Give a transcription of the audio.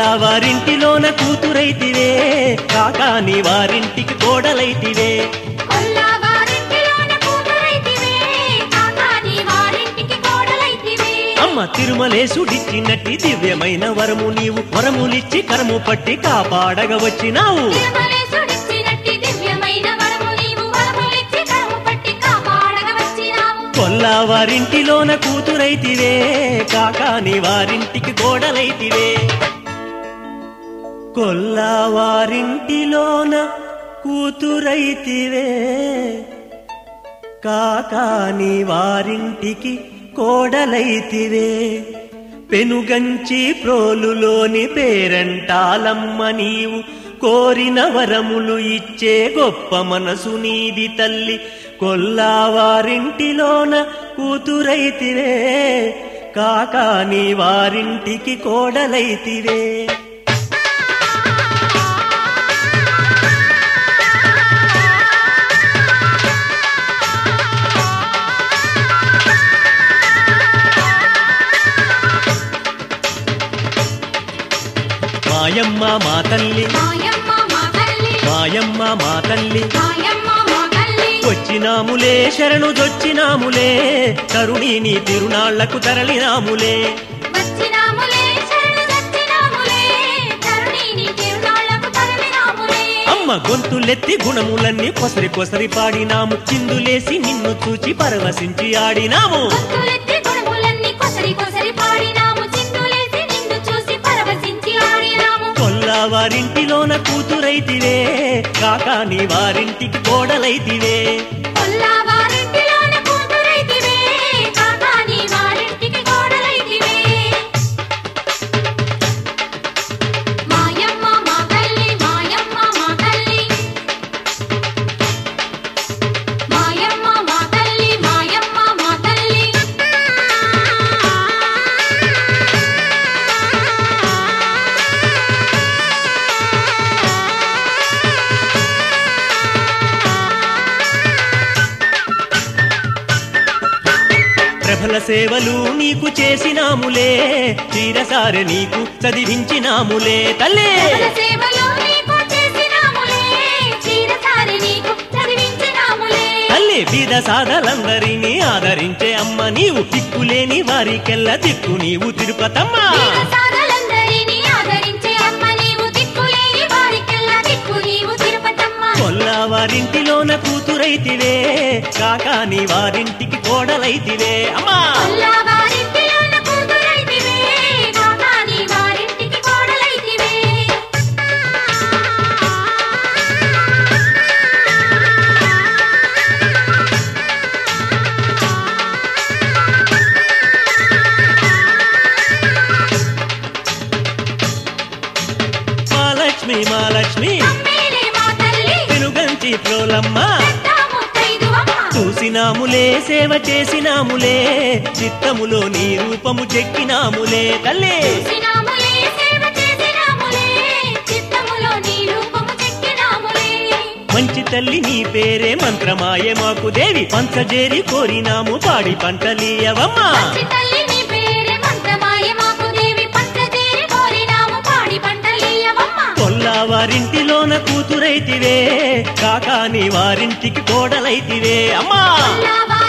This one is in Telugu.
వారింటిలోన కూతురైతివే కాకాని వారింటికి కోడలైతివే కొల్లావారింటిలోన కూతురైతివే, కాకాని వారింటికి కోడలైతివే. అమ్మ తిరుమలేశుడిచ్చినట్టి దివ్యమైన వరము నీవు వరములిచ్చి కరము పట్టి కాపాడగ వచ్చినావు తిరుమలేశుడిచ్చినట్టి దివ్యమైన వరము నీవు వరములిచ్చి కరువు పట్టి కాపాడగ వచ్చినావు. కొల్లావారింటిలోన కూతురైతివే కాకాని వారింటికి కోడలైతివే కొల్లావారింటిలోన కూతురైతివే కాకాని వారింటికి కోడలైతివే పెనుగంచి ప్రోలులోని పేరంటాలమ్మ నీవు కోరిన వరములు ఇచ్చే గొప్ప మనసు నీది తల్లి కొల్లావారింటిలోన కూతురైతివే కాకాని వారింటికి కోడలైతివే మాయమ్మ మా తల్లి మాయమ్మ మా తల్లి, మాయమ్మ మా తల్లి మాయమ్మ మా తల్లి. వచ్చినాములే శరణు దొచ్చినాములే కరుణిని తిరునాళ్లకు తరలినాములే వచ్చినాములే, శరణు దచ్చినాములే, కరుణిని తిరునాళ్లకు తరలినాములే. అమ్మ గొంతులెత్తి గుణములన్నీ కొసరి కొసరి పాడినాము చిందులేసి నిన్ను చూచి పరవశించి ఆడినాము భక్తులెత్తి గుణములన్నీ కొసరి కొసరి పాడినాము చిందులేసి నిన్ను చూసి పరవశించి ఆడినాము కొల్లావారింటిలోన కూతురైతివే కాకాని వారింటికి కోడలైతివే కొల్లావారింటిలోన కూతురైతివే, కాకాని వారింటికి కోడలైతివే. మాయమ్మ మా తల్లి, మాయమ్మ మా తల్లి. మాయమ్మ మా తల్లి, మాయమ్మ మా తల్లి. ప్రబల సేవలు నీకు చేసినాములే తీరసారె నీకు చదివించినాములే తల్లే సకల సేవలు నీకు చేసినాములే, చీరసారి నీకు చదివించినాములే. తల్లి బీద సాధలందరినీ ఆదరించే అమ్మ నీవు దిక్కులేని వారికెల్ల దిక్కు నీవు తిరుపతమ్మ వీర సాధలందరినీ ఆదరించే అమ్మ నీవు, దిక్కులేని వారికెల్లా దిక్కు నీవు తిరుపతమ్మ. కొల్లావారింటిలోన కూతురైతివే కాకాని వారింటికి కోడలైతివే అమ్మా కొల్లావారింటిలోన కూతురైతివే, కాకాని వారింటికి కోడలైతివే. మాలక్ష్మి మాలక్ష్మి అమ్మేలే మా తల్లి, పెనుగంచి ప్రోలమ్మ పెద్ద ముత్తైదువమ్మ. చూసినాములే సేవ చేసినాములే చిత్తములో నీ రూపము చెక్కినాములే తల్లే చూసినాములే, సేవ చేసినాములే, చిత్తములో నీ రూపము చెక్కినాములే. మంచి తల్లి నీ పేరే మంత్రమాయే మాకు దేవి పంచజేరి కోరినాము పాడి పంటలీయవమ్మా మంచి తల్లి నీ పేరే మంత్రమాయ మాకు దేవి పంచజేరి కోరినాము పాడి పంటలీయవమ్మ. కొల్లావారింటిలోన కూతురైతివే కాకాని వారింటికి కోడలైతివే అమ్మా కొల్లావారింటిలోన